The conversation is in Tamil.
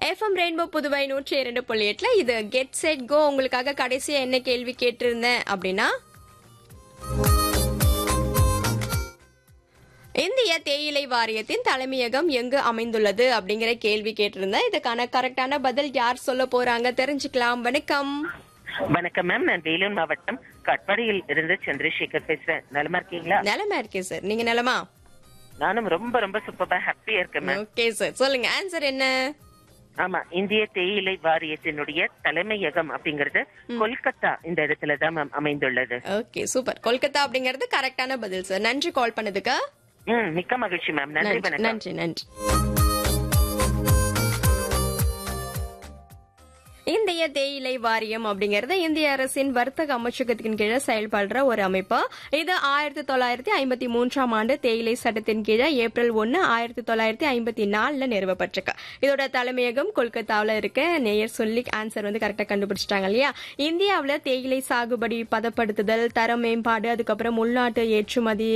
எஃப்எம் ரெயின்போ புதுவை நூற்றி இரண்டு புள்ளி எட்டுல இது கெட் செட் கோ உங்களுக்காக கடைசியா என்ன கேள்வி கேட்டிருந்தேன் அப்படின்னா இந்திய தேயிலை வாரியத்தின் தலைமையகம் எங்கு அமைந்துள்ளது அப்படிங்கிற கேள்வி கேட்டிருந்தேன் இதுக்கான கரெக்டான பதில் யார் சொல்ல போறாங்க தெரிஞ்சுக்கலாம் வணக்கம் வணக்கம் மேம் நான் வேலூர் மாவட்டம் கட்பாடியில் இருந்து சந்திரசேகர் பேசுறேன் நலமா இருக்கீங்களா நிலமா இருக்கேன் சார் நீங்க நிலமா நானும் ரொம்ப ரொம்ப சூப்பரா ஹாப்பியா இருக்கேன் மேம் ஓகே சார் சொல்லுங்க ஆன்சர் என்ன ஆமா இந்திய தேயிலை வாரியத்தினுடைய தலைமையகம் அப்படிங்கறது கொல்கத்தா இந்த இடத்துல தான் மேம் அமைந்துள்ளது ஓகே சூப்பர் கொல்கத்தா அப்படிங்கிறது கரெக்டான பதில் சார் நன்றி கால் பண்ணதுக்கு ம் மிக்க மகிழ்ச்சி மேம் நன்றி நன்றி வணக்கம் நன்றி நன்றி இந்திய தேயிலை வாரியம் அப்படிங்கிறது இந்திய அரசின் வர்த்தக அமைச்சகத்தின் கீழே செயல்படுற ஒரு அமைப்பு இது ஆயிரத்தி தொள்ளாயிரத்தி ஐம்பத்தி மூன்றாம் ஆண்டு தேயிலை சட்டத்தின் கீழே ஏப்ரல் ஒன்னு ஆயிரத்தி தொள்ளாயிரத்தி ஐம்பத்தி நாலுல நிறுவப்பட்டிருக்கு இதோட தலைமையகம் கொல்கத்தாவில் இருக்க நேயர் சொல்லி ஆன்சர் வந்து கரெக்டா கண்டுபிடிச்சிட்டாங்க இல்லையா இந்தியாவில் தேயிலை சாகுபடி பதப்படுத்துதல் தர மேம்பாடு அதுக்கப்புறம் உள்நாட்டு ஏற்றுமதி